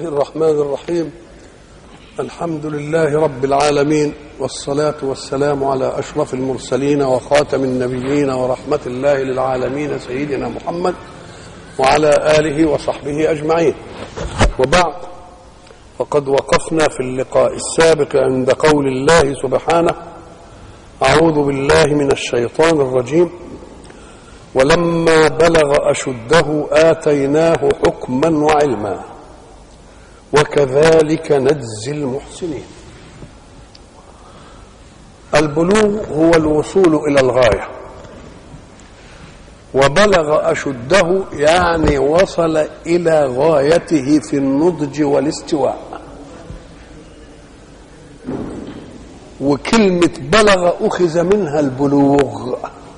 الرحمن الرحيم الحمد لله رب العالمين والصلاة والسلام على أشرف المرسلين وخاتم النبيين ورحمة الله للعالمين سيدنا محمد وعلى آله وصحبه أجمعين وبعد وقد وقفنا في اللقاء السابق عند قول الله سبحانه أعوذ بالله من الشيطان الرجيم ولما بلغ أشده آتيناه حكما وعلما وكذلك نجزي المحسنين البلوغ هو الوصول إلى الغاية وبلغ أشده يعني وصل إلى غايته في النضج والاستواء وكلمة بلغ أخذ منها البلوغ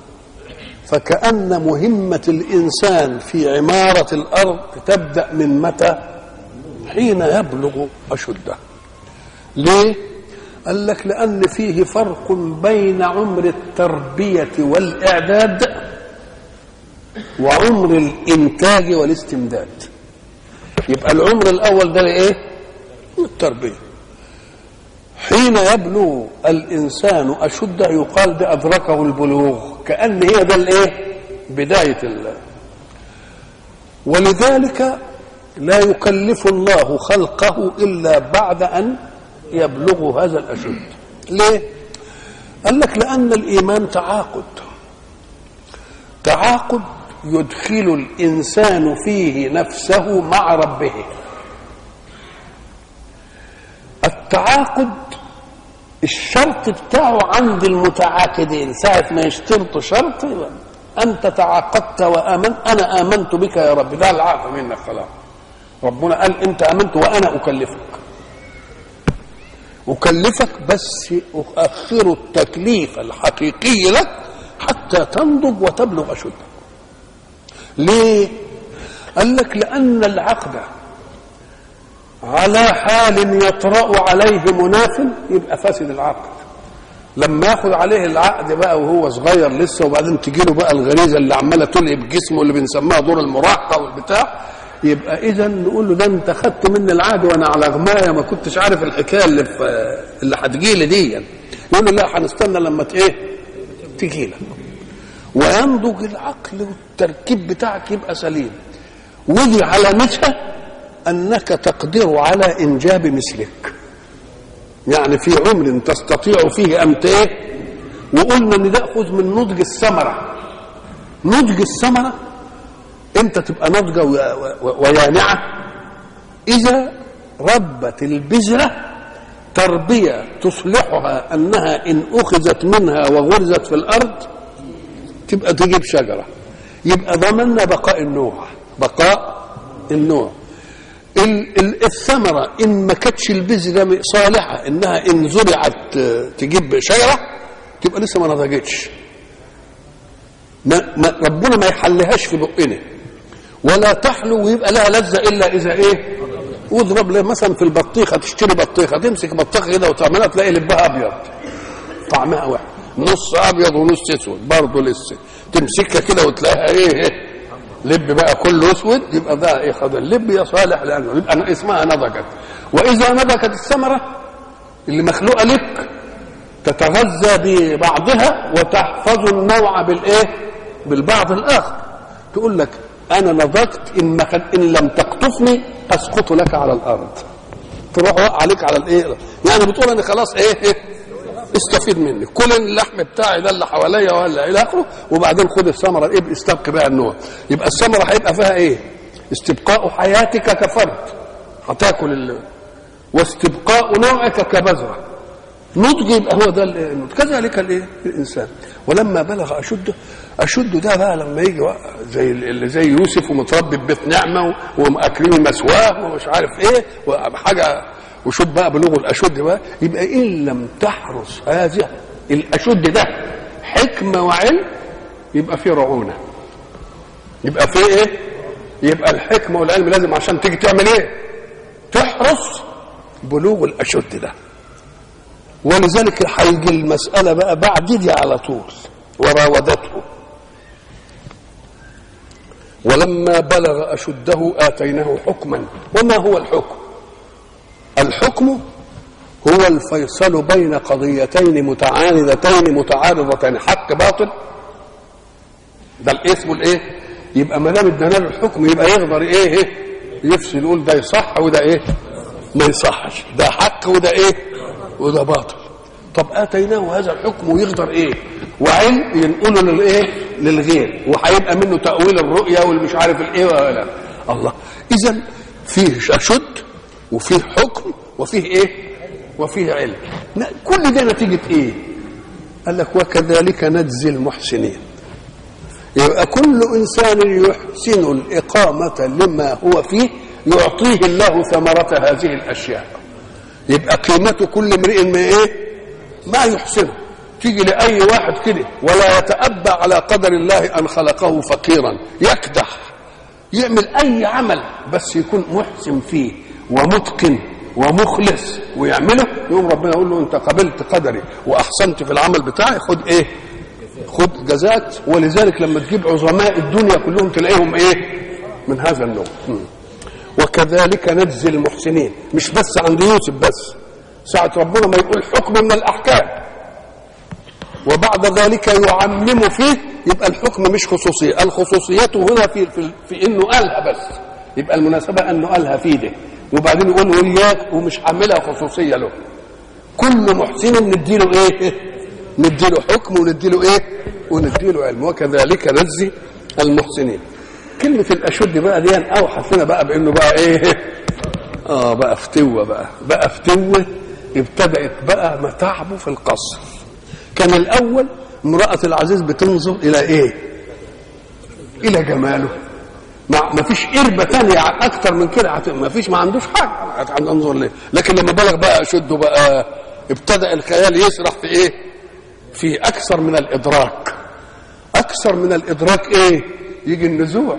فكأن مهمة الإنسان في عمارة الأرض تبدأ من متى؟ حين يبلغ أشده ليه؟ قال لك لأن فيه فرق بين عمر التربية والإعداد وعمر الإنتاج والاستمداد يبقى العمر الأول ده إيه؟ التربية حين يبلغ الإنسان أشده يقال ده أدركه البلوغ كأن هي ده الإيه؟ بداية الله ولذلك لا يكلف الله خلقه إلا بعد أن يبلغوا هذا الأشد ليه؟ قال لك لأن الإيمان تعاقد تعاقد يدخل الإنسان فيه نفسه مع ربه التعاقد الشرط بتاعه عند المتعاقدين ساعة ما يشترطوا شرط أنت تعاقدت وآمنت أنا آمنت بك يا رب ده العافى منك خلاص ربنا قال أنت آمنت وأنا أكلفك أكلفك بس أؤخر التكليف الحقيقي لك حتى تنضج وتبلغ أشدك ليه؟ قال لك لأن العقد على حال يطرأ عليه مناف يبقى فاسد العقد لما ياخد عليه العقد بقى وهو صغير لسه وبعدين تجي له بقى الغريزه اللي عماله تلهب جسمه اللي بنسميها دور المراهقه والبتاع يبقى اذا نقول له ده انت خدت مني العقد وانا على غمايه ما كنتش عارف الحكايه اللي في اللي هتجي لي دي يقول له لا هنستنى لما ايه تجي لك وينضج العقل والتركيب بتاعك يبقى سليم ودي علامتها انك تقدر على انجاب مثلك يعني في عمر تستطيع فيه ان ايه وقلنا ان ده خذ من نضج الثمره نضج الثمره امتى تبقى ناضجه ويانعه اذا ربت البذره تربيه تصلحها انها ان اخذت منها وغرزت في الارض تبقى تجيب شجره يبقى ضمننا بقاء النوع بقاء النوع الثمرة إن ما كانتش البذرة صالحة إنها إن زرعت تجيب شجرة تبقى لسه ما نضجتش ما ما ربنا ما يحلهاش في بقنا ولا تحلو ويبقى لها لذة إلا إذا إيه واضرب مثلا في البطيخة تشتري بطيخة تمسك بطيخة كده وتعملها تلاقي لبها أبيض طعمها واحد نص أبيض ونص أسود برضه لسه تمسكها كده وتلاقيها إيه, إيه لب بقى كله اسود يبقى ده ايه خد اللب يا صالح لانه يبقى اسمها نضجت واذا نضجت الثمره اللي مخلوقه لك تتغذى ببعضها وتحفظ النوع بالايه بالبعض الاخر تقول لك انا نضجت ان ما ان لم تقطفني اسقط لك على الارض تروح وقع عليك على الايه يعني بتقول انا خلاص ايه, إيه استفيد مني كل اللحم بتاعي ده اللي حواليا ولا الى اخره وبعدين خد الثمره ايه استبق بقى النوع يبقى الثمره هيبقى فيها ايه استبقاء حياتك كفرد هتاكل ال... واستبقاء نوعك كبذره نضج يبقى هو ده النضج كذلك الايه الانسان ولما بلغ اشده اشده ده بقى لما يجي زي اللي زي يوسف ومتربي ببيت نعمه ومأكلين مسواه ومش عارف ايه وحاجه وشوف بقى بلوغ الاشد بقى يبقى ان لم تحرس هذا الاشد ده حكمه وعلم يبقى في رعونه يبقى في ايه يبقى الحكمه والعلم لازم عشان تيجي تعمل ايه تحرس بلوغ الاشد ده ولذلك هيجي المساله بقى بعد دي على طول وراودته ولما بلغ اشده اتيناه حكما وما هو الحكم الحكم هو الفيصل بين قضيتين متعاندتين متعارضتين حق باطل ده الاسم الايه يبقى ما دام ادانا له الحكم يبقى يقدر ايه, إيه يفصل يقول ده يصح وده ايه ما يصحش ده حق وده ايه وده باطل طب اتيناه هذا الحكم ويقدر ايه وعلم ينقله للايه للغير وهيبقى منه تاويل الرؤيا والمش عارف الايه ولا الله اذا فيه اشد وفيه حكم وفيه ايه وفيه علم كل ده نتيجه ايه قال لك وكذلك نجزي المحسنين يبقى كل انسان يحسن الاقامه لما هو فيه يعطيه الله ثمره هذه الاشياء يبقى قيمه كل امرئ ما ايه ما يحسنه تيجي لاي واحد كده ولا يتأبى على قدر الله ان خلقه فقيرا يكدح يعمل اي عمل بس يكون محسن فيه ومتقن ومخلص ويعمله يقوم ربنا يقول له انت قبلت قدري واحسنت في العمل بتاعي خد ايه خد جزاك ولذلك لما تجيب عظماء الدنيا كلهم تلاقيهم ايه من هذا النوع وكذلك نجزي المحسنين مش بس عند يوسف بس ساعة ربنا ما يقول حكم من الأحكام وبعد ذلك يعمم فيه يبقى الحكم مش خصوصية الخصوصية هنا في, في, في انه قالها بس يبقى المناسبة انه قالها في ده وبعدين يقول وياك ومش عاملها خصوصية له كل محسن نديله ايه نديله حكم ونديله ايه ونديله علم وكذلك نجزي المحسنين كلمة الأشد بقى دي أوحى لنا بقى بأنه بقى إيه آه بقى فتوة بقى بقى فتوة ابتدأت بقى متاعبه في القصر كان الأول امرأة العزيز بتنظر إلى إيه إلى جماله ما ما فيش قربة تانية أكتر من كده ما فيش ما عندوش حاجة هتنظر ليه لكن لما بلغ بقى أشده بقى ابتدأ الخيال يسرح في إيه في أكثر من الإدراك أكثر من الإدراك إيه يجي النزوع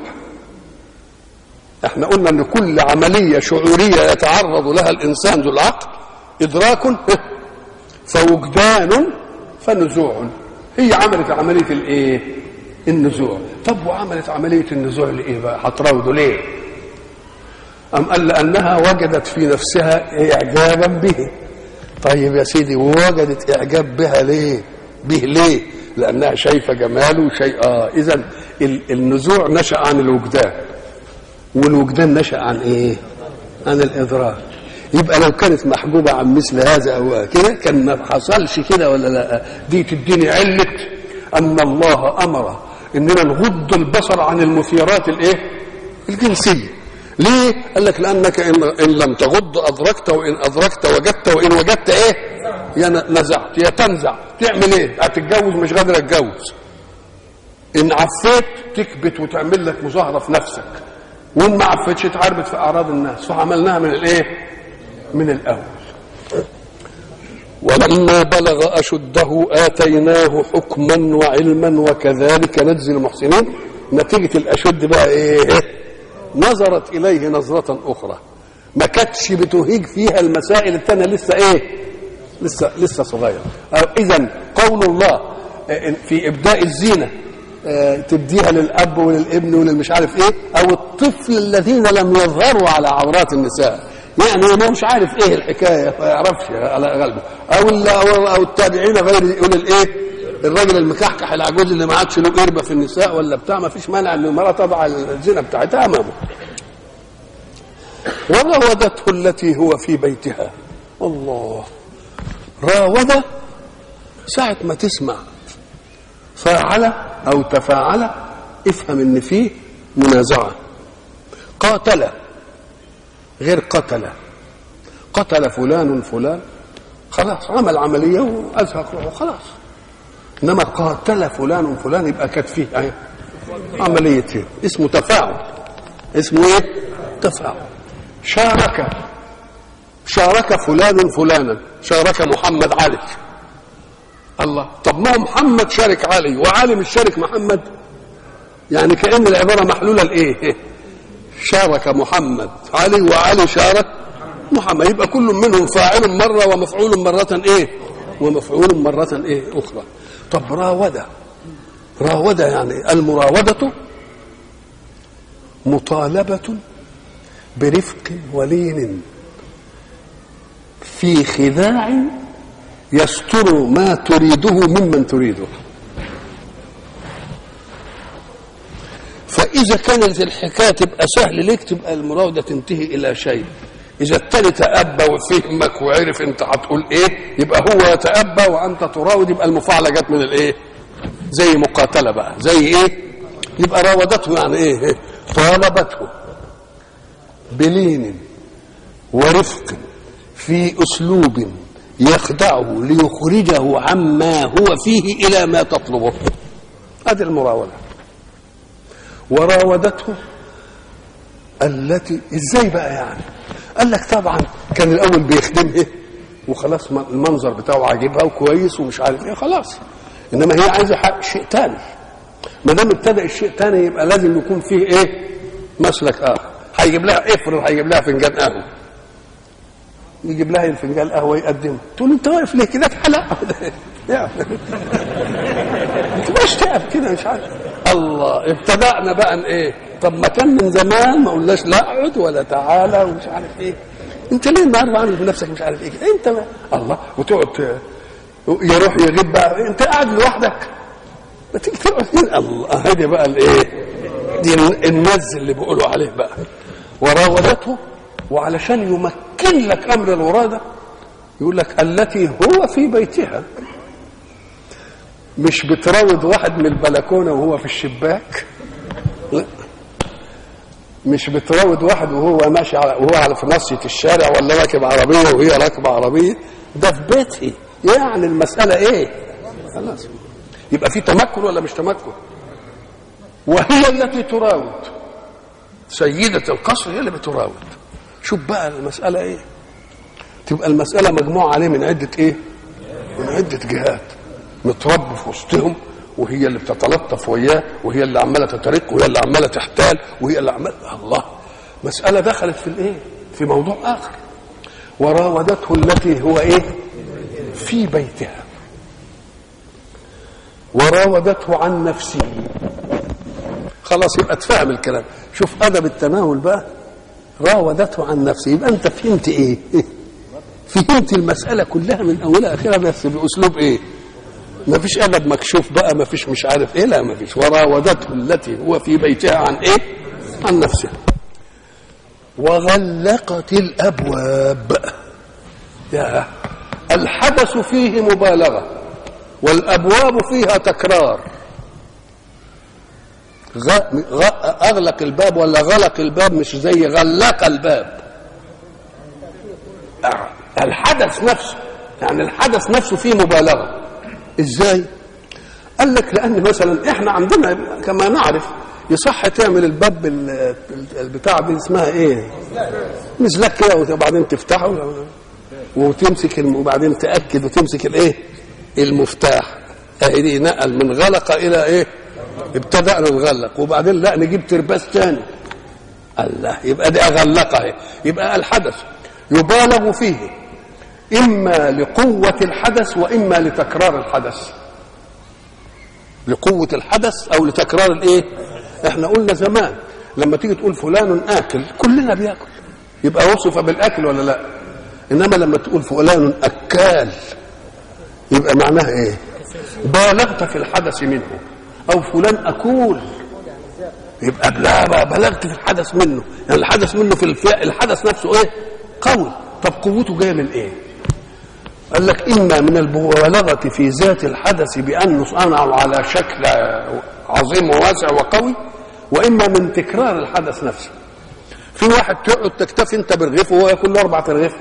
احنا قلنا ان كل عمليه شعوريه يتعرض لها الانسان ذو العقل ادراك فوجدان فنزوع هي عملت عمليه الايه النزوع طب وعملت عمليه النزوع لايه بقى هتراوده ليه ام قال لانها وجدت في نفسها اعجابا به طيب يا سيدي ووجدت اعجاب بها ليه به ليه لانها شايفه جماله شيء اه اذا النزوع نشا عن الوجدان والوجدان نشا عن ايه عن الادراك يبقى لو كانت محجوبه عن مثل هذا او كده كان ما حصلش كده ولا لا دي تديني عله ان الله امر اننا نغض البصر عن المثيرات الايه الجنسيه ليه قال لك لانك ان, إن لم تغض ادركت وان ادركت وجدت وان وجدت ايه يا نزعت يا تنزع تعمل ايه هتتجوز مش قادر اتجوز ان عفيت تكبت وتعمل لك مظاهره في نفسك وان ما عفتش اتعربت في اعراض الناس فعملناها من الايه من الاول ولما بلغ اشده اتيناه حكما وعلما وكذلك نجزي المحسنين نتيجه الاشد بقى ايه نظرت اليه نظره اخرى ما كانتش بتهيج فيها المسائل الثانيه لسه ايه لسه لسه صغير اذا قول الله في ابداء الزينه تديها للاب وللابن وللمش عارف ايه او الطفل الذين لم يظهروا على عورات النساء يعني ما مش عارف ايه الحكايه ما يعرفش على غلبه او او, أو التابعين غير يقول الايه الراجل المكحكح العجوز اللي ما عادش له قربه في النساء ولا بتاع ما فيش مانع ان المراه تضع الزنا بتاعتها امامه وراودته التي هو في بيتها الله راود ساعة ما تسمع فاعل أو تفاعل افهم إن فيه منازعة قاتل غير قتل قتل فلان فلان خلاص عمل عملية وأزهق روحه خلاص إنما قاتل فلان فلان يبقى كانت فيه أيه؟ عمليتين اسمه تفاعل اسمه ايه؟ تفاعل شارك شارك فلان فلانا شارك محمد علي الله طب ما هو محمد شارك علي وعلي مش شارك محمد يعني كأن العبارة محلولة لإيه شارك محمد علي وعلي شارك محمد يبقى كل منهم فاعل مرة ومفعول مرة إيه ومفعول مرة إيه أخرى طب راودة راودة يعني المراودة مطالبة برفق ولين في خداع يستر ما تريده ممن تريده فإذا كانت الحكاية تبقى سهل ليك تبقى المراودة تنتهي إلى شيء إذا التاني تأبى وفهمك وعرف أنت هتقول إيه يبقى هو يتأبى وأنت تراود يبقى المفاعلة جت من الإيه؟ زي مقاتلة بقى زي إيه؟ يبقى راودته يعني إيه؟ طالبته بلين ورفق في أسلوب يخدعه ليخرجه عما هو فيه إلى ما تطلبه هذه المراودة وراودته التي ازاي بقى يعني قال لك طبعا كان الاول بيخدمها وخلاص المنظر بتاعه عاجبها وكويس ومش عارف ايه خلاص انما هي عايزه حق شيء تاني ما دام ابتدى الشيء تاني يبقى لازم يكون فيه ايه مسلك اخر هيجيب لها افرض هيجيب لها فنجان قهوه يجيب لها الفنجان قهوه يقدمه تقول انت واقف ليه كده حلقه انت مش تعب كده مش عارف الله ابتدأنا بقى ايه طب ما كان من زمان ما قلناش لا اقعد ولا تعالى ومش عارف ايه انت ليه النهارده عامل بنفسك مش عارف ايه انت ما الله وتقعد يروح يغيب بقى انت قاعد لوحدك ما تيجي تقعد هنا الله هذه بقى الايه دي النز اللي بيقولوا عليه بقى وراودته وعلشان يمكن لك امر الوراده يقول لك التي هو في بيتها مش بتراود واحد من البلكونه وهو في الشباك لا مش بتراود واحد وهو ماشي على وهو على في نصية الشارع ولا راكب عربيه وهي راكبه عربيه ده في بيتي يعني المساله ايه؟ خلاص يبقى في تمكن ولا مش تمكن؟ وهي التي تراود سيدة القصر هي اللي بتراود شوف بقى المسألة ايه تبقى المسألة مجموعة عليه من عدة ايه من عدة جهات متربي في وسطهم وهي اللي بتتلطف وياه وهي اللي عماله تترك وهي اللي عماله تحتال وهي اللي عماله الله مساله دخلت في الايه؟ في موضوع اخر وراودته التي هو ايه؟ في بيتها وراودته عن نفسه خلاص يبقى تفهم الكلام شوف ادب التناول بقى راودته عن نفسه يبقى انت فهمت ايه؟ فهمت المساله كلها من اولها اخرها بس باسلوب ايه؟ ما فيش ادب مكشوف بقى ما فيش مش عارف ايه لا ما فيش وراودته التي هو في بيتها عن ايه عن نفسها وغلقت الابواب يا الحدث فيه مبالغه والابواب فيها تكرار غ... غ... اغلق الباب ولا غلق الباب مش زي غلق الباب الحدث نفسه يعني الحدث نفسه فيه مبالغه ازاي قال لك لان مثلا احنا عندنا كما نعرف يصح تعمل الباب البتاع دي اسمها ايه مزلك كده وبعدين تفتحه وتمسك وبعدين تاكد وتمسك الايه المفتاح اهي دي نقل من غلق الى ايه ابتدانا نغلق وبعدين لا نجيب ترباس تاني الله يبقى دي اغلقها يبقى الحدث يبالغ فيه إما لقوة الحدث وإما لتكرار الحدث لقوة الحدث أو لتكرار الإيه؟ إحنا قلنا زمان لما تيجي تقول فلان آكل كلنا بياكل يبقى وصف بالأكل ولا لا؟ إنما لما تقول فلان أكال يبقى معناها إيه؟ بالغت في الحدث منه أو فلان أكول يبقى لا بلغت في الحدث منه يعني الحدث منه في الحدث نفسه إيه؟ قوي طب قوته جايه من ايه؟ قال لك اما من المبالغه في ذات الحدث بانه صنعه على شكل عظيم وواسع وقوي واما من تكرار الحدث نفسه في واحد تقعد تكتفي انت برغيف وهو ياكل له اربع ترغيف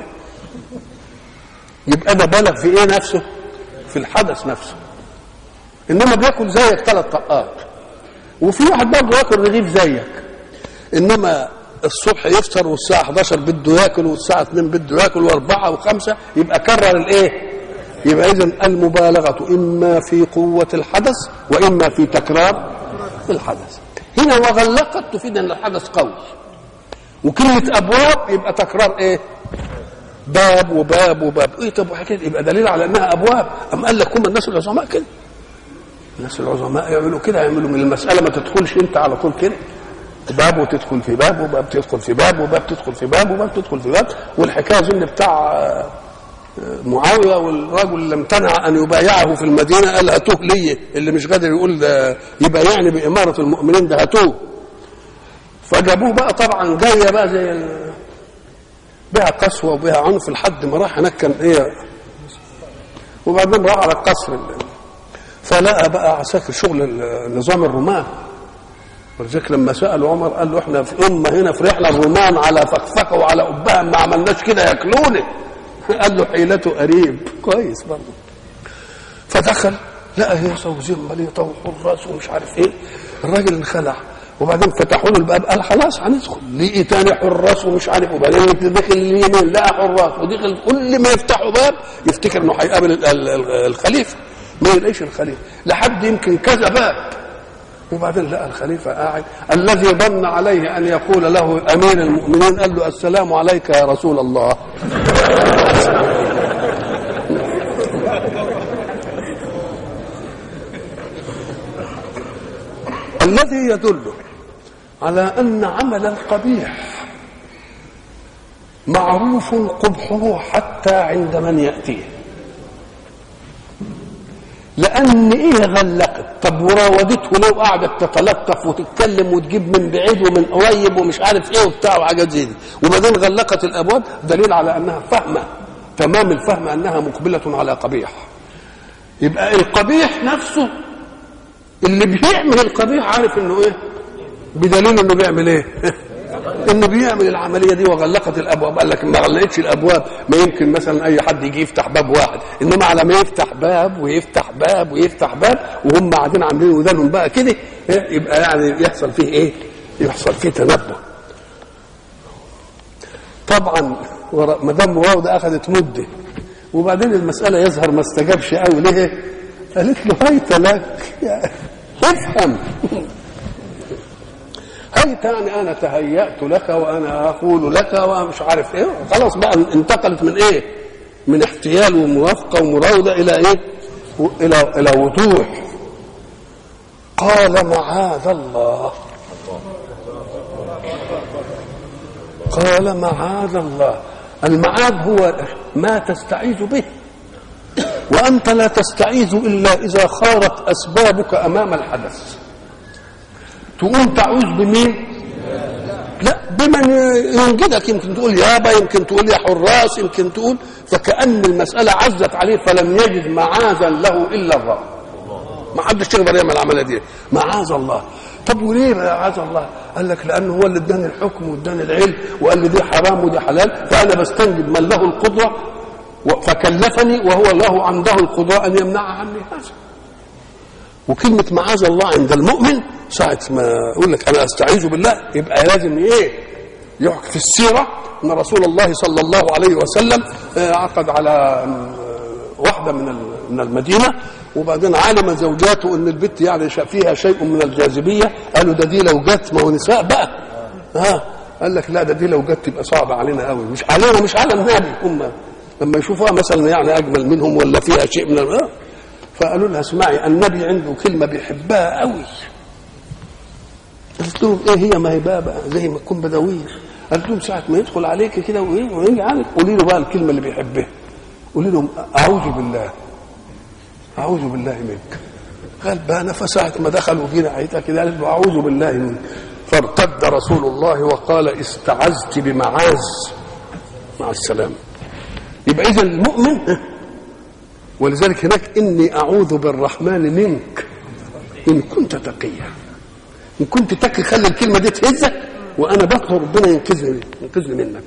يبقى ده بالغ في ايه نفسه؟ في الحدث نفسه انما بياكل زيك ثلاث طقات وفي واحد برضه ياكل رغيف زيك انما الصبح يفطر والساعة 11 بده ياكل والساعة 2 بده ياكل وأربعة وخمسة يبقى كرر الإيه؟ يبقى إذا المبالغة إما في قوة الحدث وإما في تكرار الحدث. هنا وغلقت تفيد أن الحدث قوي. وكلمة أبواب يبقى تكرار إيه؟ باب وباب وباب إيه طب وحكاية يبقى دليل على أنها أبواب أم قال لك هم الناس العظماء كده. الناس العظماء يعملوا كده يعملوا من المسألة ما تدخلش أنت على طول كده. باب وتدخل في باب وباب تدخل في باب وباب تدخل في باب وباب تدخل في باب والحكايه اظن بتاع معاويه والرجل اللي امتنع ان يبايعه في المدينه قال هاتوه لي اللي مش قادر يقول ده يبايعني باماره المؤمنين ده هاتوه فجابوه بقى طبعا جايه بقى زي ال... بها قسوه وبها عنف لحد ما راح هناك كان ايه وبعدين راح على القصر فلقى بقى عساكر شغل نظام الرومان ولذلك لما سالوا عمر قال له احنا في امه هنا في رحله الرومان على فخفخه وعلى قبها ما عملناش كده ياكلوني قال له حيلته قريب كويس برضه فدخل لقى هيصه وزمه وحراس ومش عارف ايه الراجل انخلع وبعدين فتحوا له الباب قال خلاص هندخل لقي تاني حراس ومش عارف وبعدين دخل اليمين لقى حراس ودخل كل ما يفتحوا باب يفتكر انه هيقابل ال- ال- الخليفه ما يلاقيش الخليفه لحد يمكن كذا باب وبعدين لقى الخليفه قاعد الذي ظن عليه ان يقول له امير المؤمنين قال له السلام عليك يا رسول الله الذي يدل على ان عمل القبيح معروف قبحه حتى عند من ياتيه لان ايه غلقت طب وراودته لو قعدت تتلطف وتتكلم وتجيب من بعيد ومن قريب ومش عارف ايه وبتاع وحاجات زي دي وبعدين غلقت الابواب دليل على انها فاهمه تمام الفهم انها مقبله على قبيح يبقى القبيح نفسه اللي بيعمل القبيح عارف انه ايه بدليل انه بيعمل ايه انه بيعمل العمليه دي وغلقت الابواب قال لك ما غلقتش الابواب ما يمكن مثلا اي حد يجي يفتح باب واحد انما على ما يفتح باب ويفتح باب ويفتح باب وهم قاعدين عاملين ودانهم بقى كده إيه؟ يبقى يعني يحصل فيه ايه يحصل فيه تنبه طبعا ورا- مدام مراوده اخذت مده وبعدين المساله يظهر ما استجابش قوي ليه قالت له هيت لك يا- افهم هيت يعني انا تهيأت لك وانا اقول لك ومش عارف ايه خلاص بقى انتقلت من ايه من احتيال وموافقه ومراوده الى ايه و- الى الى وضوح قال معاذ الله قال معاذ الله المعاذ هو ما تستعيذ به وأنت لا تستعيذ إلا إذا خارت أسبابك أمام الحدث تقوم تعوذ بمين لا بمن ينجدك يمكن تقول يابا يمكن تقول يا حراس يمكن تقول فكأن المسألة عزت عليه فلم يجد معاذا له إلا الرب ما حدش يقدر يعمل العمليه دي معاذ الله طب وليه معاذ الله قال لك لانه هو اللي اداني الحكم واداني العلم وقال لي دي حرام ودي حلال فانا بستنجد من له القدره و- فكلفني وهو له عنده القدره ان يمنع عني هذا وكلمة معاذ الله عند المؤمن ساعة ما يقول لك أنا أستعيذ بالله يبقى لازم إيه؟ يحكي في السيرة أن رسول الله صلى الله عليه وسلم آه، عقد على آه، واحدة من ال- من المدينة وبعدين علم زوجاته أن البت يعني شا- فيها شيء من الجاذبية قالوا ده دي لو جت ما هو نساء بقى ها قال لك لا ده دي لو جت تبقى صعبة علينا قوي مش علينا مش على النبي هم لما يشوفوها مثلا يعني أجمل منهم ولا فيها شيء من ال- آه. فقالوا لها اسمعي النبي عنده كلمه بيحبها قوي قالت لهم ايه هي ما هي بقى, بقى زي ما تكون بدويه قالت لهم ساعه ما يدخل عليك كده وايه ويجي عليك قولي له بقى الكلمه اللي بيحبها قولي لهم اعوذ بالله اعوذ بالله منك قال بقى انا فساعه ما دخل وجينا عيتها كده قالت له اعوذ بالله منك فارتد رسول الله وقال استعذت بمعاذ مع السلامه يبقى اذا المؤمن ولذلك هناك اني اعوذ بالرحمن منك ان كنت تقيا ان كنت تقي خلي الكلمه دي تهزك وانا بطلب ربنا ينقذني ينقذني منك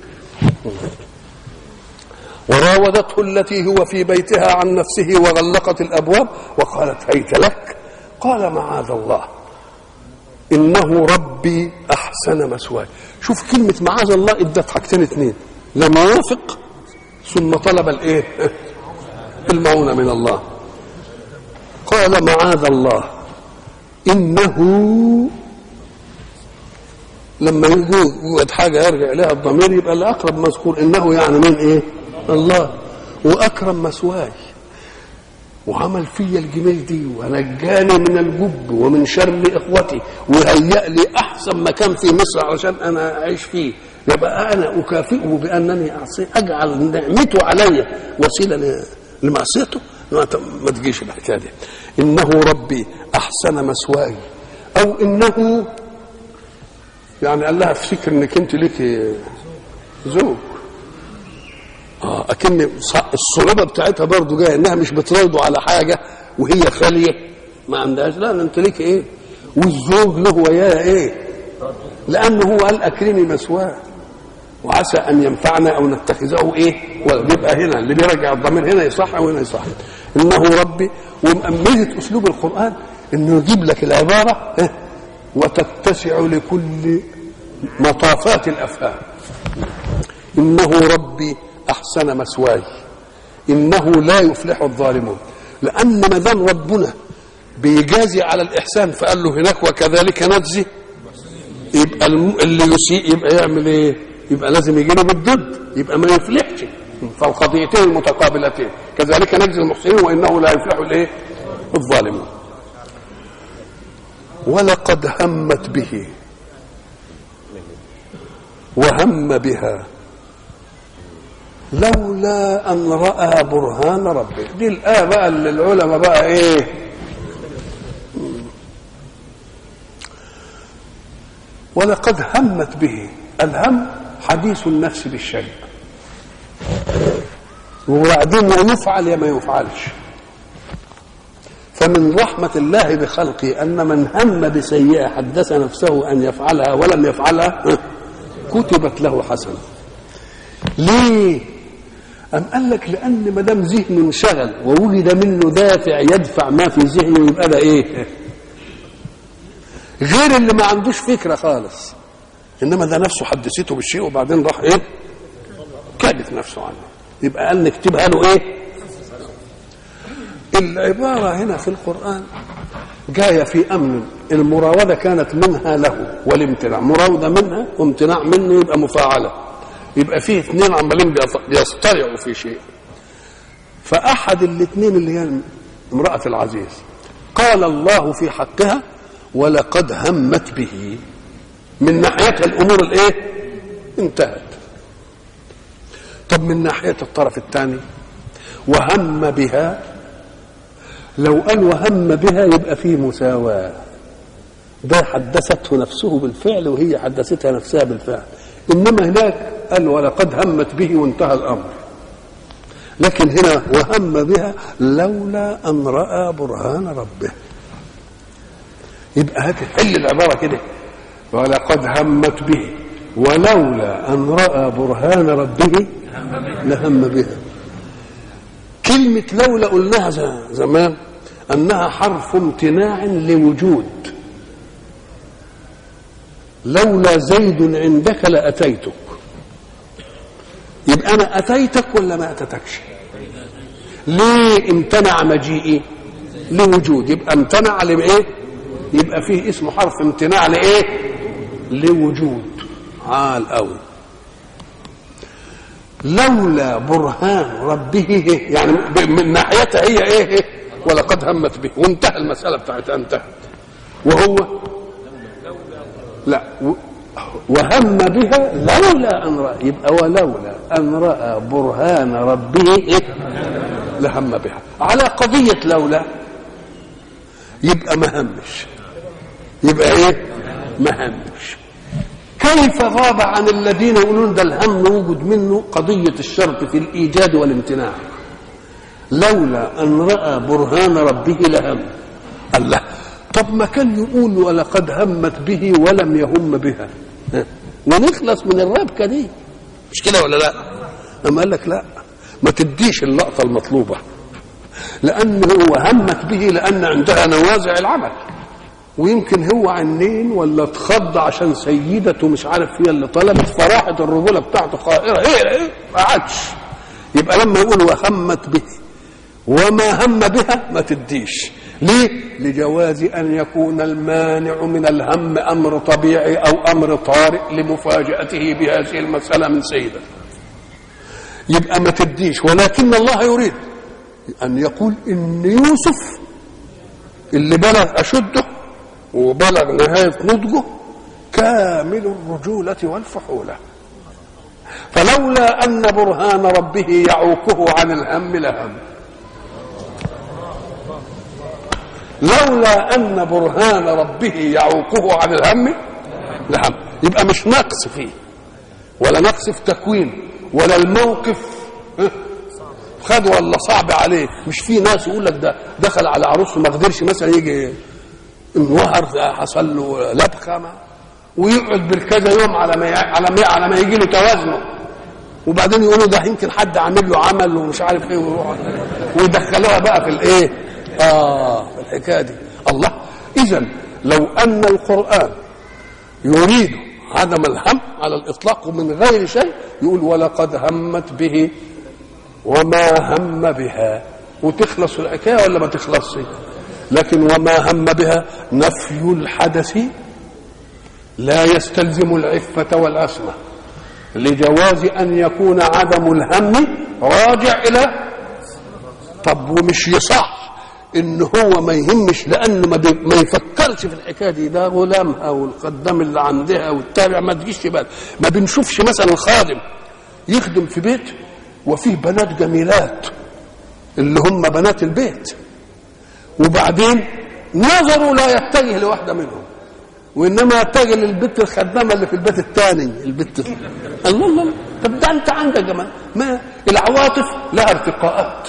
وراودته التي هو في بيتها عن نفسه وغلقت الابواب وقالت هيت لك قال معاذ الله انه ربي احسن مثواي شوف كلمه معاذ الله ادت حاجتين اثنين لم يوافق ثم طلب الايه المعونة من الله قال معاذ الله إنه لما يوجد حاجة يرجع إليها الضمير يبقى الأقرب مذكور إنه يعني من إيه الله وأكرم مثواي وعمل فيا الجميل دي ونجاني من الجب ومن شر اخوتي وهيأ لي احسن مكان في مصر علشان انا اعيش فيه يبقى انا اكافئه بانني اعصيه اجعل نعمته علي وسيله ل- لمعصيته ما ت- ما تجيش الحكايه دي انه ربي احسن مثواي او انه يعني قال لها افتكر انك انت ليك زوج اه اكن ص- الصعوبه بتاعتها برضه جايه انها مش بتراوده على حاجه وهي خاليه ما عندهاش لا انت ليك ايه والزوج له وياه ايه لانه هو قال اكرمي مثواه وعسى ان ينفعنا او نتخذه ايه ويبقى هنا اللي بيرجع الضمير هنا يصح وهنا يصح انه ربي ومأمنة اسلوب القران انه يجيب لك العباره إيه؟ وتتسع لكل مطافات الافهام انه ربي احسن مثواي انه لا يفلح الظالمون لان ما دام ربنا بيجازي على الاحسان فقال له هناك وكذلك نجزي يبقى الم... اللي يسيء يبقى يعمل ايه؟ يبقى لازم يجي له بالضد يبقى ما يفلحش فالقضيتين المتقابلتين كذلك نجزي المحسنين وانه لا يفلح الايه؟ الظالمون ولقد همت به وهم بها لولا ان راى برهان ربه دي الايه بقى اللي العلماء بقى ايه ولقد همت به الهم حديث النفس بالشيء وبعدين يا يفعل يا ما يفعلش فمن رحمة الله بخلقه أن من هم بسيئة حدث نفسه أن يفعلها ولم يفعلها كتبت له حسنة ليه؟ أم قال لك لأن ما دام ذهنه انشغل ووجد منه دافع يدفع ما في ذهنه يبقى ده إيه؟ غير اللي ما عندوش فكرة خالص إنما ده نفسه حدثته بالشيء وبعدين راح إيه؟ كادت نفسه عنه يبقى قال نكتبها له إيه؟ العبارة هنا في القرآن جاية في أمن المراودة كانت منها له والامتناع مراودة منها وامتناع منه يبقى مفاعلة يبقى فيه اثنين عمالين بيص- بيصطرعوا في شيء فأحد الاثنين اللي هي امرأة العزيز قال الله في حقها ولقد همت به من ناحيتها الأمور الإيه انتهت طب من ناحية الطرف الثاني وهم بها لو قال وهم بها يبقى فيه مساواة ده حدثته نفسه بالفعل وهي حدثتها نفسها بالفعل إنما هناك قال ولقد همت به وانتهى الأمر لكن هنا وهم بها لولا أن رأى برهان ربه يبقى هات حل العبارة كده ولقد همت به ولولا أن رأى برهان ربه لهم بها كلمة لولا قلناها ز- زمان أنها حرف امتناع لوجود لولا زيد عندك لأتيتك يبقى أنا أتيتك ولا ما أتتكش ليه امتنع مجيئي لوجود يبقى امتنع لإيه يبقى فيه اسمه حرف امتناع لإيه لوجود عال قوي لولا برهان ربه يعني ب- من ناحيتها هي ايه ولقد همت به وانتهى المساله بتاعتها انتهت وهو لا و- وهم بها لولا ان راى يبقى ولولا ان راى برهان ربه إيه؟ لهم بها على قضيه لولا يبقى ما همش يبقى ايه ما همش كيف غاب عن الذين يقولون ده الهم وجد منه قضية الشرط في الإيجاد والامتناع لولا أن رأى برهان ربه لهم الله طب ما كان يقول ولقد همت به ولم يهم بها ها؟ ونخلص من الربكة دي مش كده ولا لا أما قال لك لا ما تديش اللقطة المطلوبة لأنه هو همت به لأن عندها نوازع العمل ويمكن هو عنين ولا اتخض عشان سيدته مش عارف هي اللي طلبت فراحت الرجوله بتاعته خائره ايه ايه ما عادش يبقى لما يقول وهمت به وما هم بها ما تديش ليه لجواز ان يكون المانع من الهم امر طبيعي او امر طارئ لمفاجاته بهذه المساله من سيده يبقى ما تديش ولكن الله يريد ان يقول ان يوسف اللي بلغ اشده وبلغ نهايه نضجه كامل الرجوله والفحوله فلولا ان برهان ربه يعوقه عن الهم لهم لولا ان برهان ربه يعوقه عن الهم لهم يبقى مش نقص فيه ولا نقص في تكوين ولا الموقف ها؟ خد ولا صعب عليه مش في ناس يقول لك ده دخل على عروسه ما قدرش مثلا يجي انوهر حصل له لبخه ما ويقعد بالكذا يوم على ما على ما على ما يجي له توازنه وبعدين يقولوا ده يمكن حد عامل له عمل ومش عارف ايه ويروح ويدخلوها بقى في الايه؟ اه في الحكايه دي الله اذا لو ان القران يريد عدم الهم على الاطلاق من غير شيء يقول ولقد همت به وما هم بها وتخلص الحكايه ولا ما تخلصش لكن وما هم بها نفي الحدث لا يستلزم العفه والعصمه لجواز ان يكون عدم الهم راجع الى طب ومش يصح ان هو ما يهمش لانه ما, بي- ما يفكرش في الحكايه دي ده غلامها والخدام اللي عندها والتابع ما تجيش بال ما بنشوفش مثلا خادم يخدم في بيت وفيه بنات جميلات اللي هم بنات البيت وبعدين نظره لا يتجه لواحده منهم وانما يتجه للبت الخدامه اللي في البيت الثاني البت الله الله الله. طب ده انت عندك يا جماعه ما العواطف لها ارتقاءات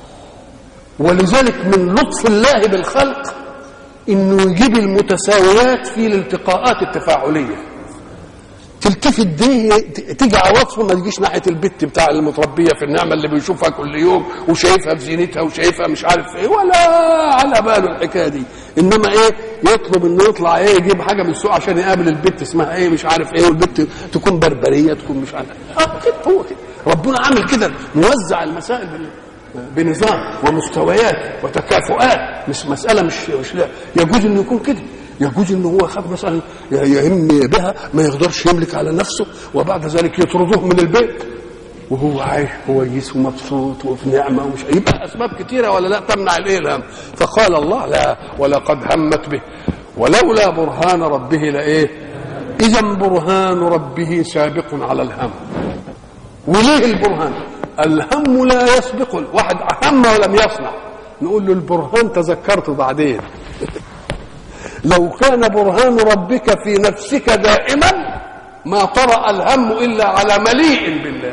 ولذلك من لطف الله بالخلق انه يجيب المتساويات في الالتقاءات التفاعليه تلتفت دي تيجي عواطفه ما تجيش ناحيه البت بتاع المتربيه في النعمه اللي بيشوفها كل يوم وشايفها في زينتها وشايفها مش عارف ايه ولا على باله الحكايه دي انما ايه يطلب انه يطلع ايه يجيب حاجه من السوق عشان يقابل البت اسمها ايه مش عارف ايه والبت تكون بربريه تكون مش عارف اه كده هو كده ربنا عامل كده موزع المسائل بال- بنظام ومستويات وتكافؤات مش مساله مش مش لا يجوز انه يكون كده يجوز انه هو خاف مثلا يهم بها ما يقدرش يملك على نفسه وبعد ذلك يطردوه من البيت وهو عايش كويس ومبسوط وفي نعمه ومش يبقى اسباب كثيره ولا لا تمنع الايه الهم فقال الله لا ولقد همت به ولولا برهان ربه لايه اذا برهان ربه سابق على الهم وليه البرهان الهم لا يسبق واحد هم ولم يصنع نقول له البرهان تذكرته بعدين لو كان برهان ربك في نفسك دائما ما طرأ الهم إلا على مليء بالله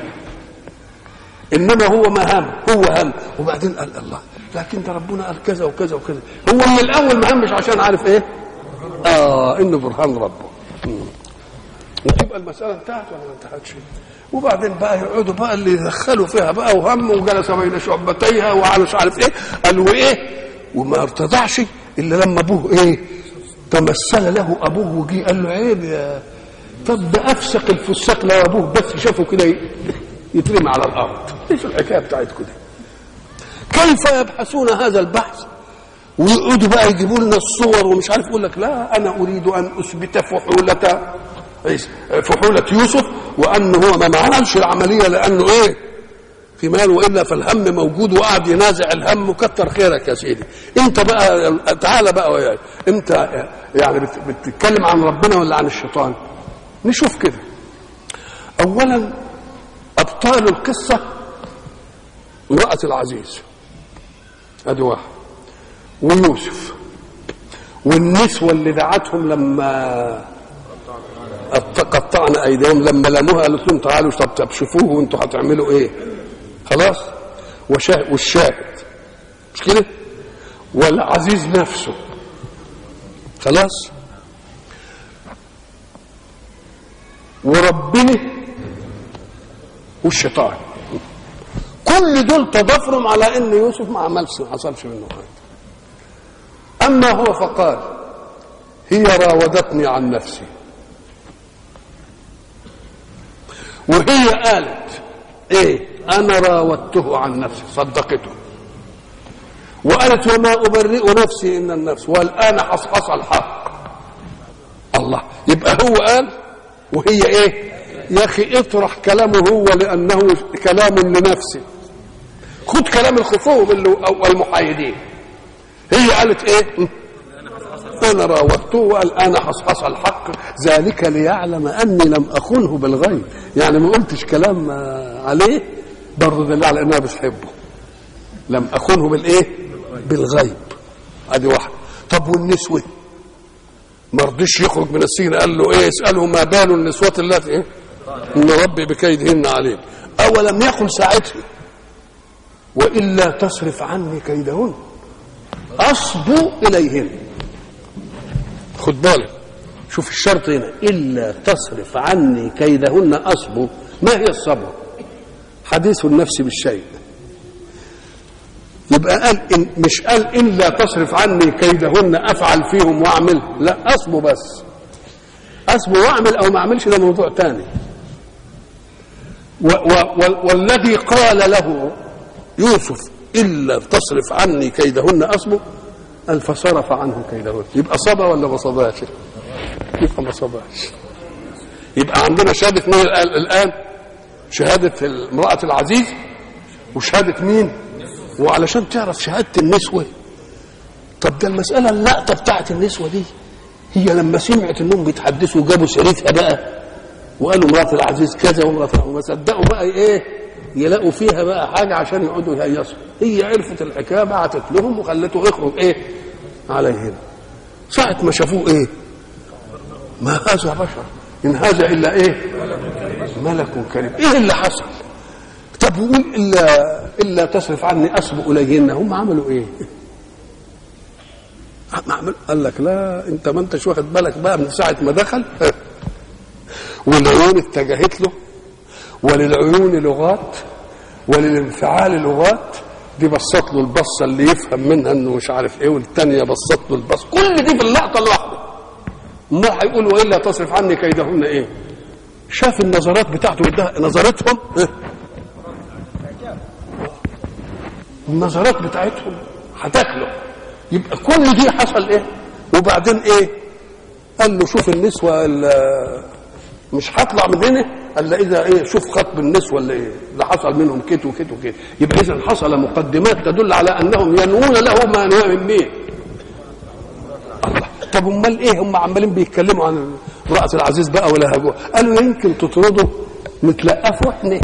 إنما هو ما هم هو هم وبعدين قال الله لكن ده ربنا قال كذا وكذا وكذا هو من الأول ما همش عشان عارف إيه آه إنه برهان ربه مم. وتبقى المسألة انتهت ولا ما انتهتش وبعدين بقى يقعدوا بقى اللي يدخلوا فيها بقى وهم وجلس بين شعبتيها وعلى مش عارف ايه قالوا ايه وما ارتضعش الا لما ابوه ايه تمثل له ابوه وجي قال له عيب يا طب ده افسق الفساق لو ابوه بس شافه كده يترمي على الارض ايش الحكايه بتاعتكم دي كيف يبحثون هذا البحث ويقعدوا بقى يجيبوا لنا الصور ومش عارف يقول لك لا انا اريد ان اثبت فحوله فحوله يوسف وان هو ما عملش العمليه لانه ايه في مال والا فالهم موجود وقعد ينازع الهم وكتر خيرك يا سيدي انت بقى تعالى بقى وياي انت يعني بت- بتتكلم عن ربنا ولا عن الشيطان نشوف كده اولا ابطال القصه امراه العزيز ادي واحد ويوسف والنسوة اللي دعتهم لما قط- قطعنا ايديهم لما لموها قالت لهم تعالوا طب طب شوفوه وانتوا هتعملوا ايه خلاص وشاهد والشاهد مش كده والعزيز نفسه خلاص وربنا والشيطان كل دول تضافرهم على ان يوسف ما عملش ما حصلش منه حاجه أما هو فقال هي راودتني عن نفسي وهي قالت ايه انا راودته عن نفسي صدقته وقالت وما ابرئ نفسي ان النفس والان حصحص الحق الله يبقى هو قال وهي ايه يا اخي اطرح كلامه هو لانه كلام لنفسه خد كلام الخصوم اللي او المحايدين هي قالت ايه انا راودته والان حصحص الحق ذلك ليعلم اني لم اخنه بالغيب يعني ما قلتش كلام آه، عليه برضه دليل على انها بتحبه لم اخنه بالايه بالغيب ادي واحده طب والنسوه ما رضيش يخرج من السجن قال له ايه اساله ما بال النسوة اللاتي ايه ان ربي بكيدهن عليم اولم يقل ساعتها والا تصرف عني كيدهن اصبو اليهن خد بالك شوف الشرط هنا الا تصرف عني كيدهن اصبو ما هي الصبر حديث النفس بالشيء يبقى قال إن مش قال إن لا تصرف عني كيدهن أفعل فيهم وأعمل لا أصبو بس أصبو وأعمل أو ما أعملش ده موضوع تاني و و و والذي قال له يوسف إلا تصرف عني كيدهن أصبو قال فصرف عنه كيدهن يبقى صبا ولا ما صباش يبقى ما صباش يبقى عندنا شهادة مين الآن- الآن شهادة امرأة العزيز وشهادة مين وعلشان تعرف شهادة النسوة طب ده المسألة اللقطة بتاعت النسوة دي هي لما سمعت انهم بيتحدثوا وجابوا سيرتها بقى وقالوا مرات العزيز كذا ومرات وما صدقوا بقى ايه يلاقوا فيها بقى حاجة عشان يقعدوا يهيصوا هي عرفت الحكاية بعتت لهم وخلته يخرج ايه عليهم ساعة ما شافوه ايه ما هذا بشر إن هذا إلا إيه ملك كريم إيه اللي حصل طب وقول إلا إلا تصرف عني أسبق إليهن هم عملوا إيه ما عمل قال لك لا انت ما انتش واخد بالك بقى من ساعه ما دخل والعيون اتجهت له وللعيون لغات وللانفعال لغات دي بصت له البصه اللي يفهم منها انه مش عارف ايه والثانيه بصت له البص كل دي في اللقطه الواحده ما هيقول والا تصرف عني كيدهن ايه شاف النظرات بتاعته ده نظرتهم إيه؟ النظرات بتاعتهم هتاكله يبقى كل دي حصل ايه وبعدين ايه قال له شوف النسوه ال- مش هطلع من هنا الا اذا ايه شوف خطب النسوه اللي إيه اللي حصل منهم كت وكت وكت يبقى اذا حصل مقدمات تدل على انهم ينوون له ما نوى من مين الله طب امال ايه هم عمالين بيتكلموا عن امراه العزيز بقى ولا هجوه قالوا يمكن تطردوا نتلقفوا احنا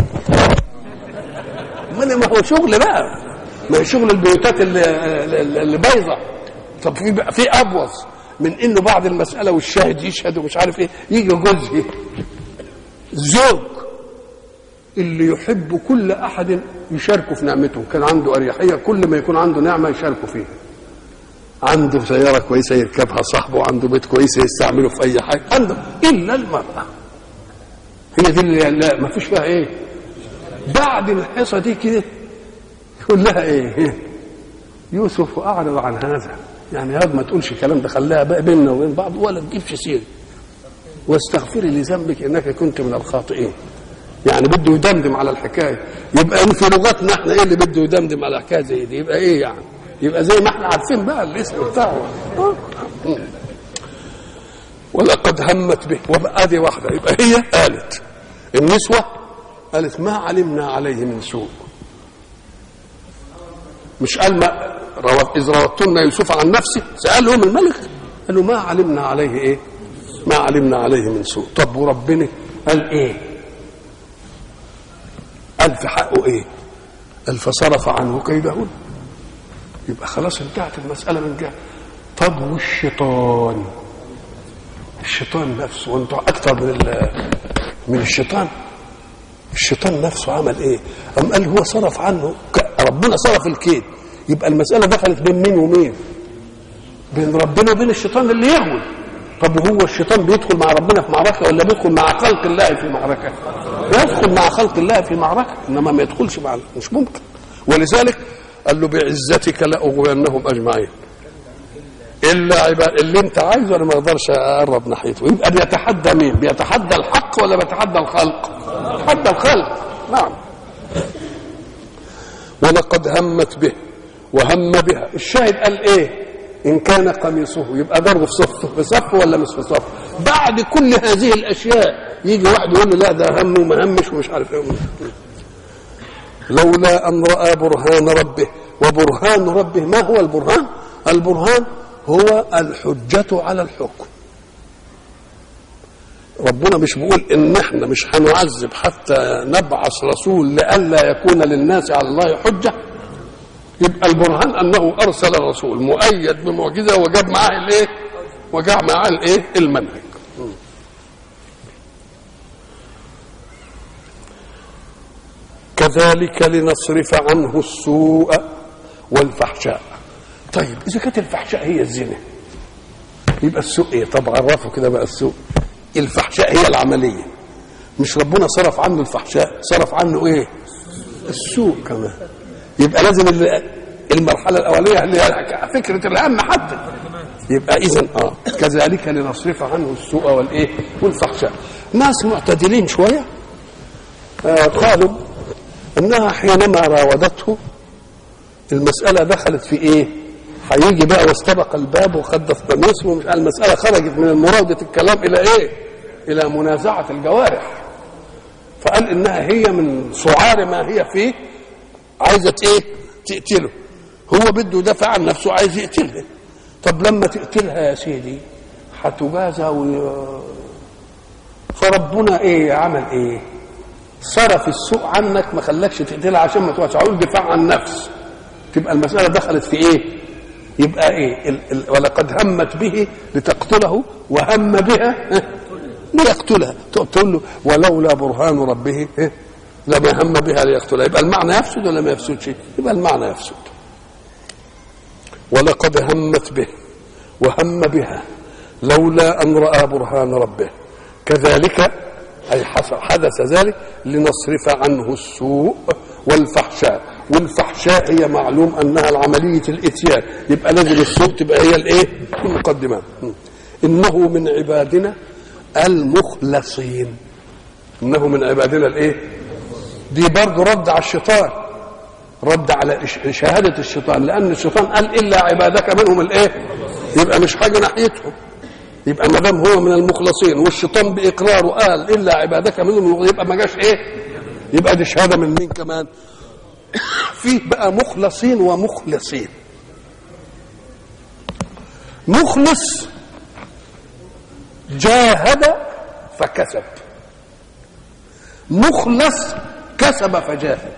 امال ما هو شغل بقى ما هو شغل البيوتات اللي, اللي اللي بايظه طب في بقى في ابوظ من انه بعد المساله والشاهد يشهد ومش عارف ايه يجي جوزه زوج اللي يحب كل احد يشاركه في نعمته كان عنده اريحيه كل ما يكون عنده نعمه يشاركه فيها عنده سياره كويسه يركبها صاحبه عنده بيت كويس يستعمله في اي حاجه عنده الا المراه هي دي اللي لا ما فيش فيها ايه بعد الحصه دي كده يقول لها ايه يوسف اعرض عن هذا يعني هذا ما تقولش الكلام ده خلاها بقى بيننا وبين بعض ولا تجيبش سيره واستغفري لذنبك انك كنت من الخاطئين يعني بده يدمدم على الحكايه يبقى في لغتنا احنا ايه اللي بده يدمدم على حكايه زي دي يبقى ايه يعني يبقى زي ما احنا عارفين بقى الاسم بتاعه ولقد همت به وبقى دي واحده يبقى هي قالت النسوه قالت ما علمنا عليه من سوء مش قال ما روت اذ روتن يوسف عن نفسه سالهم الملك قالوا ما علمنا عليه ايه ما علمنا عليه من سوء طب وربنا قال ايه قال في حقه ايه قال فصرف عنه كيدهن يبقى خلاص انتهت المساله من جهه طب والشيطان الشيطان نفسه وانتوا اكثر من ال- من الشيطان الشيطان نفسه عمل ايه أم قال هو صرف عنه ك- ربنا صرف الكيد يبقى المسألة دخلت بين مين ومين بين ربنا وبين الشيطان اللي يهوي طب هو الشيطان بيدخل مع ربنا في معركة ولا بيدخل مع خلق الله في معركة يدخل مع خلق الله في معركة إنما ما يدخلش مع مش ممكن ولذلك قال له بعزتك لأغوينهم أجمعين الا عباد اللي انت عايزه انا ما اقدرش اقرب ناحيته يبقى بيتحدى مين بيتحدى الحق ولا بيتحدى الخلق بيتحدى الخلق نعم ولقد همت به وهم بها الشاهد قال ايه ان كان قميصه يبقى ضربه في صف في صف ولا مش في صف بعد كل هذه الاشياء يجي واحد يقول له لا ده هم وما همش ومش عارف ايه لولا ان راى برهان ربه وبرهان ربه ما هو البرهان البرهان هو الحجة على الحكم ربنا مش بيقول ان احنا مش هنعذب حتى نبعث رسول لئلا يكون للناس على الله حجه يبقى البرهان انه ارسل رسول مؤيد بمعجزه وجاب معاه الايه؟ وجاب معاه الايه؟ المنهج. كذلك لنصرف عنه السوء والفحشاء. طيب اذا كانت الفحشاء هي الزنا يبقى السوء ايه؟ طب عرفوا كده بقى السوء. الفحشاء هي العمليه. مش ربنا صرف عنه الفحشاء، صرف عنه ايه؟ السوء كمان. يبقى لازم المرحله الاوليه اللي هي فكره الهم حتى يبقى اذا اه كذلك لنصرف عنه السوء والايه والفحشاء ناس معتدلين شويه آه قالوا انها حينما راودته المساله دخلت في ايه هيجي بقى واستبق الباب وخد قميصه ومش المساله خرجت من مراوده الكلام الى ايه الى منازعه الجوارح فقال انها هي من سعار ما هي فيه عايزه ايه تقتله هو بده يدافع عن نفسه عايز يقتلها طب لما تقتلها يا سيدي هتجازى و... فربنا ايه عمل ايه صرف السوء عنك ما خلاكش تقتلها عشان ما تقعدش عاوز دفاع عن النفس تبقى المسألة دخلت في ايه يبقى ايه ال ال ولقد همت به لتقتله وهم بها ليقتلها تقول له ولولا برهان ربه لما هم بها ليقتلها يبقى المعنى يفسد ولا ما يفسدش يبقى المعنى يفسد ولقد همت به وهم بها لولا ان راى برهان ربه كذلك اي حدث ذلك لنصرف عنه السوء والفحشاء والفحشاء هي معلوم انها العمليه الاتيان يبقى لازم السوء تبقى هي الايه المقدمه انه من عبادنا المخلصين انه من عبادنا الايه دي برضه رد على الشيطان رد على شهادة الشيطان لأن الشيطان قال إلا عبادك منهم الإيه؟ يبقى مش حاجة ناحيتهم يبقى ما دام هو من المخلصين والشيطان بإقراره قال إلا عبادك منهم يبقى ما جاش إيه؟ يبقى دي شهادة من مين كمان؟ فيه بقى مخلصين ومخلصين مخلص جاهد فكسب مخلص كسب فجاهد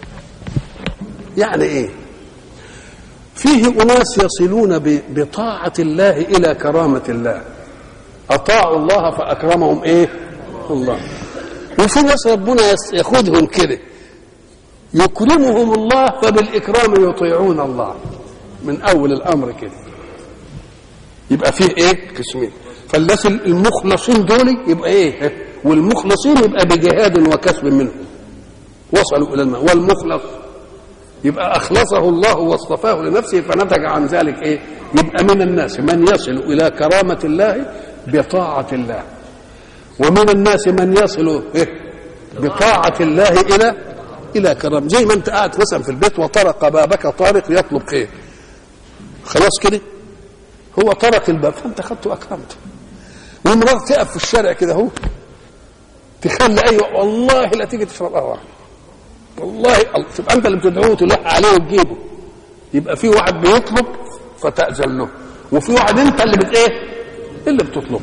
يعني ايه فيه اناس يصلون بطاعه الله الى كرامه الله اطاعوا الله فاكرمهم ايه الله وفي ناس ربنا ياخذهم كده يكرمهم الله فبالاكرام يطيعون الله من اول الامر كده يبقى فيه ايه قسمين فالناس المخلصين دول يبقى ايه والمخلصين يبقى بجهاد وكسب منهم وصلوا الى الماء والمخلص يبقى اخلصه الله واصطفاه لنفسه فنتج عن ذلك ايه يبقى من الناس من يصل الى كرامه الله بطاعه الله ومن الناس من يصل إيه؟ بطاعه الله الى الى كرامه زي ما انت قاعد مثلا في البيت وطرق بابك طارق يطلب خير خلاص كده هو طرق الباب فانت خدته اكرمته ومرات تقف في الشارع كده اهو تخلي ايوه والله لا تيجي تشرب قهوه والله تبقى انت اللي بتدعوه تلح عليه وتجيبه يبقى في واحد بيطلب فتأذن له وفي واحد انت اللي بت ايه اللي بتطلبه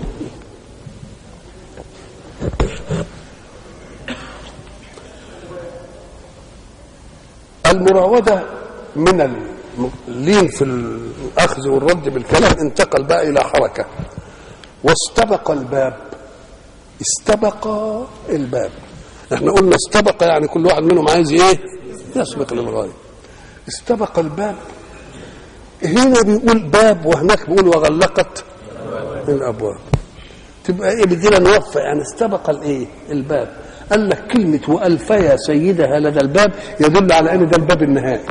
المراودة من اللين في الأخذ والرد بالكلام انتقل بقى إلى حركة واستبق الباب استبق الباب احنا قلنا استبق يعني كل واحد منهم عايز ايه يسبق للغايه استبق الباب هنا بيقول باب وهناك بيقول وغلقت الابواب تبقى ايه بدينا نوفى يعني استبق الايه الباب قال لك كلمة وألفيا سيدها لدى الباب يدل على أن ده الباب النهائي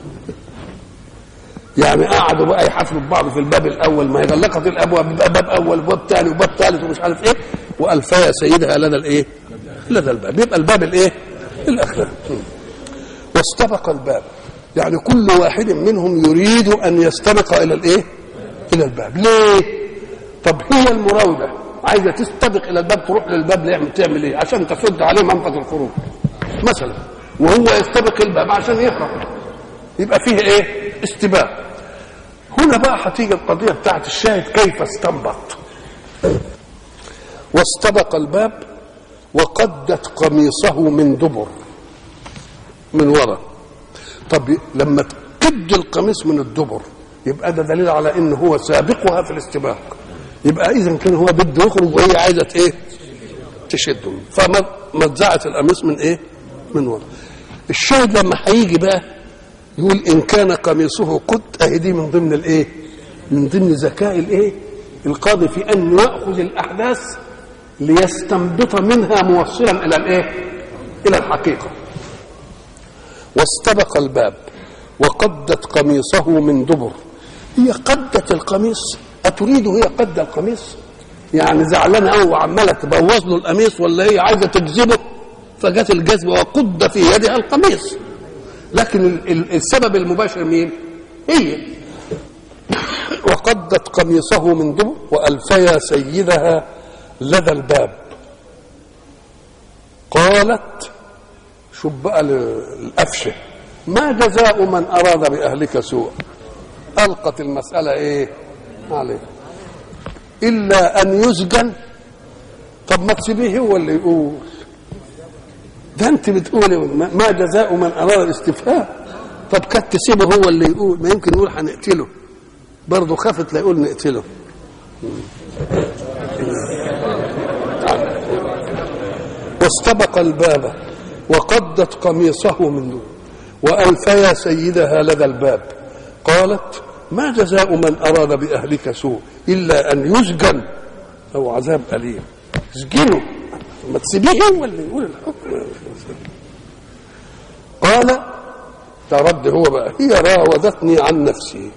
يعني قعدوا بقى يحفلوا ببعض في الباب الأول ما هي غلقت الأبواب يبقى باب أول وباب ثاني وباب ثالث ومش عارف إيه وألفيا سيدها لدى الإيه لدى الباب يبقى الباب الايه الاخر واستبق الباب يعني كل واحد منهم يريد ان يستبق الى الايه الى الباب ليه طب هي المراوده عايزه تستبق الى الباب تروح للباب ليه تعمل ايه عشان تسد عليه منفذ الخروج مثلا وهو يستبق الباب عشان يهرب يبقى فيه ايه استباق هنا بقى هتيجي القضيه بتاعت الشاهد كيف استنبط واستبق الباب وقدت قميصه من دبر من ورا طب لما تقد القميص من الدبر يبقى ده دليل على ان هو سابقها في الاستباق يبقى اذا كان هو بده يخرج وهي عايزه ايه تشده فمزعت القميص من ايه من ورا الشاهد لما هيجي بقى يقول ان كان قميصه قد اهي دي من ضمن الايه من ضمن ذكاء الايه القاضي في ان ياخذ الاحداث ليستنبط منها موصلا الى الايه الى الحقيقه واستبق الباب وقدت قميصه من دبر هي قدت القميص أتريد هي قد القميص يعني زعلانة أوي وعمالة تبوظ له القميص ولا هي عايزة تجذبه فجت الجذبة وقد في يدها القميص لكن ال- ال- السبب المباشر مين؟ هي وقدت قميصه من دبر وألفيا سيدها لدى الباب قالت شوف بقى ال- القفشه ما جزاء من اراد باهلك سوء القت المساله ايه عليه الا ان يسجن طب ما تسيبيه هو اللي يقول ده انت بتقولي ما ما جزاء من اراد الاستفهام طب كانت تسيبه هو اللي يقول ما يمكن يقول هنقتله برضه خافت لا يقول نقتله واستبق الباب وقدت قميصه من دون وألفيا سيدها لدى الباب قالت ما جزاء من أراد بأهلك سوء إلا أن يسجن أو عذاب أليم اسجنه ما تسيبيه هو اللي يقول الحكم قال ترد هو بقى هي راودتني عن نفسي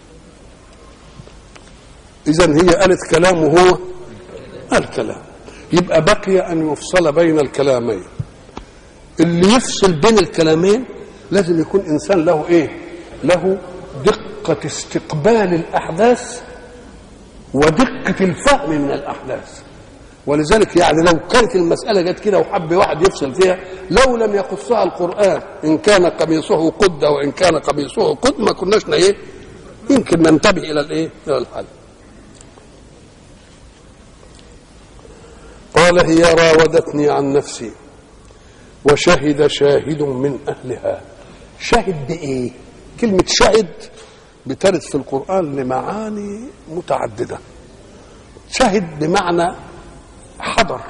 إذا هي قالت كلام وهو قال كلام يبقى بقي أن يفصل بين الكلامين اللي يفصل بين الكلامين لازم يكون انسان له ايه له دقه استقبال الاحداث ودقه الفهم من الاحداث ولذلك يعني لو كانت المسألة جت كده وحب واحد يفصل فيها لو لم يقصها القرآن إن كان قميصه قد وإن كان قميصه قد ما كناش إيه يمكن ننتبه إلى الإيه إلى الحل قال هي راودتني عن نفسي وشهد شاهد من أهلها شهد بإيه كلمة شهد بترد في القرآن لمعاني متعددة شهد بمعنى حضر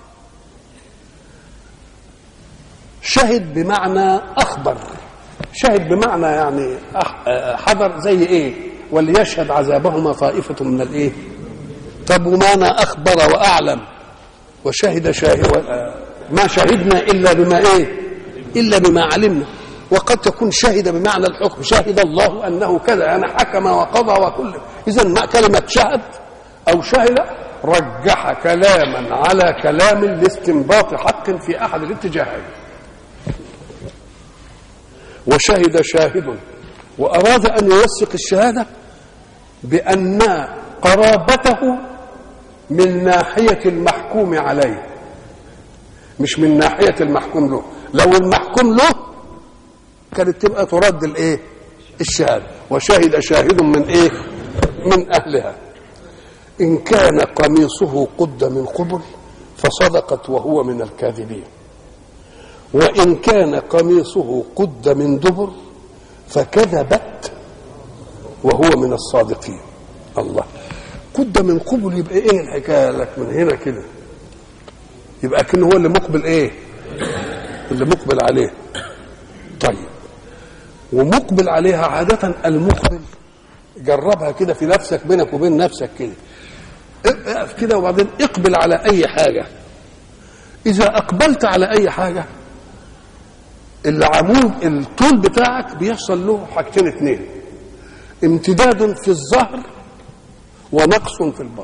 شهد بمعنى أخبر شهد بمعنى يعني أح- حضر زي إيه وليشهد عذابهما طائفة من الإيه طب ومعنى أخبر وأعلم وشهد شاهد ما شهدنا إلا بما إيه إلا بما علمنا وقد تكون شهد بمعنى الحكم شهد الله أنه كذا يعني حكم وقضى وكل إذا ما كلمة شهد أو شهد رجح كلاما على كلام لاستنباط حق في أحد الاتجاهين وشهد شاهد وأراد أن يوثق الشهادة بأن قرابته من ناحية المحكوم عليه مش من ناحية المحكوم له لو المحكوم له كانت تبقى ترد الايه الشهادة وشهد شاهد من ايه من اهلها ان كان قميصه قد من قبل فصدقت وهو من الكاذبين وان كان قميصه قد من دبر فكذبت وهو من الصادقين الله قد من قبل يبقى ايه الحكايه لك من هنا كده يبقى كأنه هو اللي مقبل ايه اللي مقبل عليه طيب ومقبل عليها عادة المقبل جربها كده في نفسك بينك وبين نفسك كده اقف كده وبعدين اقبل على اي حاجة اذا اقبلت على اي حاجة العمود الطول بتاعك بيحصل له حاجتين اتنين امتداد في الظهر ونقص في البطن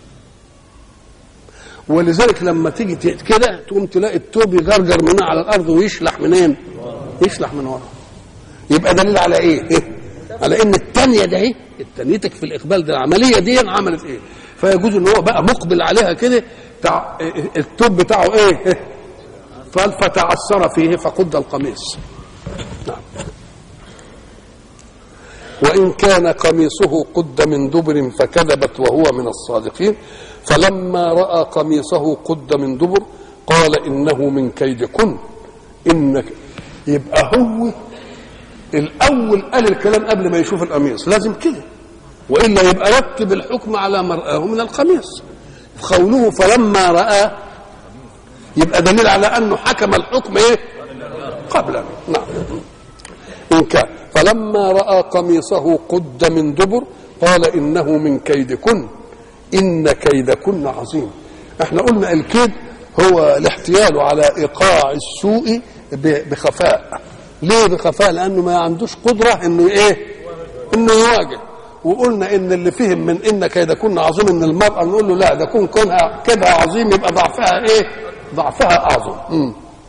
ولذلك لما تيجي ت- كده تقوم تلاقي التوب يجرجر من على الارض ويشلح منين؟ يشلح من ورا يبقى دليل على ايه؟ إيه؟ على ان الثانيه ده ايه؟ التانيتك في الاقبال ده العمليه دي عملت ايه؟ فيجوز ان هو بقى مقبل عليها كده تع... التوب بتاعه ايه؟ إيه؟ قال فتعثر فيه فقد القميص نعم وإن كان قميصه قد من دبر فكذبت وهو من الصادقين فلما رأى قميصه قد من دبر قال إنه من كيدكن إنك يبقى هو الأول قال الكلام قبل ما يشوف القميص لازم كده وإلا يبقى رتب الحكم على ما رآه من القميص قوله فلما رأى يبقى دليل على أنه حكم الحكم إيه قبل نعم إن كان فلما رأى قميصه قد من دبر قال إنه من كيدكن إن كيدكن عظيم احنا قلنا الكيد هو الاحتيال على إيقاع السوء بخفاء ليه بخفاء لأنه ما عندوش قدرة إنه إيه إنه يواجه وقلنا إن اللي فهم من إن كيدكن عظيم إن المرأة نقول له لا ده كون كونها كده عظيم يبقى ضعفها إيه ضعفها أعظم م.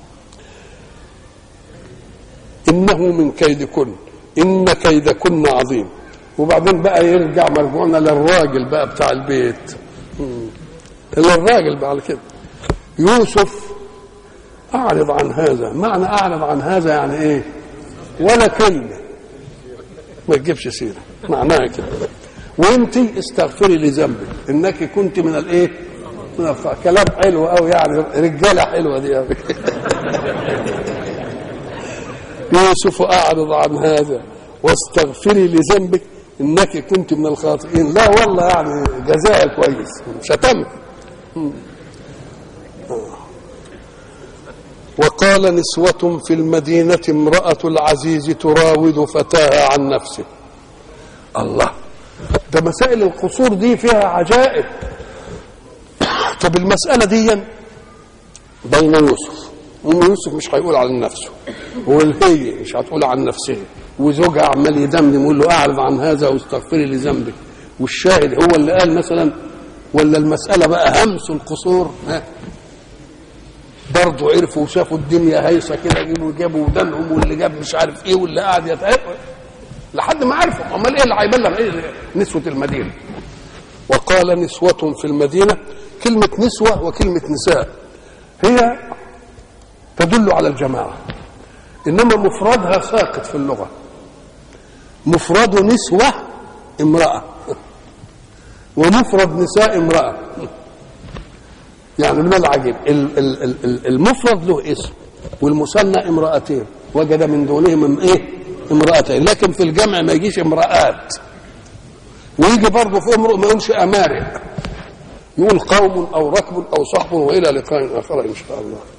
إنه من كيدكن إن كيدكن عظيم وبعدين بقى يرجع مرجوعنا للراجل بقى بتاع البيت للراجل بقى على كده يوسف أعرض عن هذا معنى أعرض عن هذا يعني إيه ولا كلمة ما تجيبش سيرة معناها كده وانت استغفري لذنبك انك كنت من الايه من الخ... كلام حلو قوي يعني رجاله حلوه دي قوي يوسف اعرض عن هذا واستغفري لذنبك انك كنت من الخاطئين لا والله يعني جزاء كويس شتمت وقال نسوة في المدينة امرأة العزيز تراود فتاها عن نفسه الله ده مسائل القصور دي فيها عجائب طب المسألة دي بين يوسف أم يوسف مش هيقول عن نفسه والهي مش هتقول عن نفسها وزوجها عمال يدمدم يقول له اعرض عن هذا واستغفري لذنبك والشاهد هو اللي قال مثلا ولا المسألة بقى همس القصور ها برضه عرفوا وشافوا الدنيا هايصة كده جابوا جابوا ودانهم واللي جاب مش عارف ايه واللي قاعد يتعب لحد ما عرفوا امال ايه اللي هيبلغ ايه نسوة المدينة وقال نسوة في المدينة كلمة نسوة وكلمة نساء هي تدل على الجماعة إنما مفردها ساقط في اللغة مفرد نسوة امرأة ومفرد نساء امرأة يعني من العجيب المفرد له اسم والمثنى امرأتين وجد من دونهم ايه امرأتين لكن في الجمع ما يجيش امرأات ويجي برضه في امرؤ ما يقولش أمارئ يقول قوم أو ركب أو صحب وإلى لقاء آخر إن شاء الله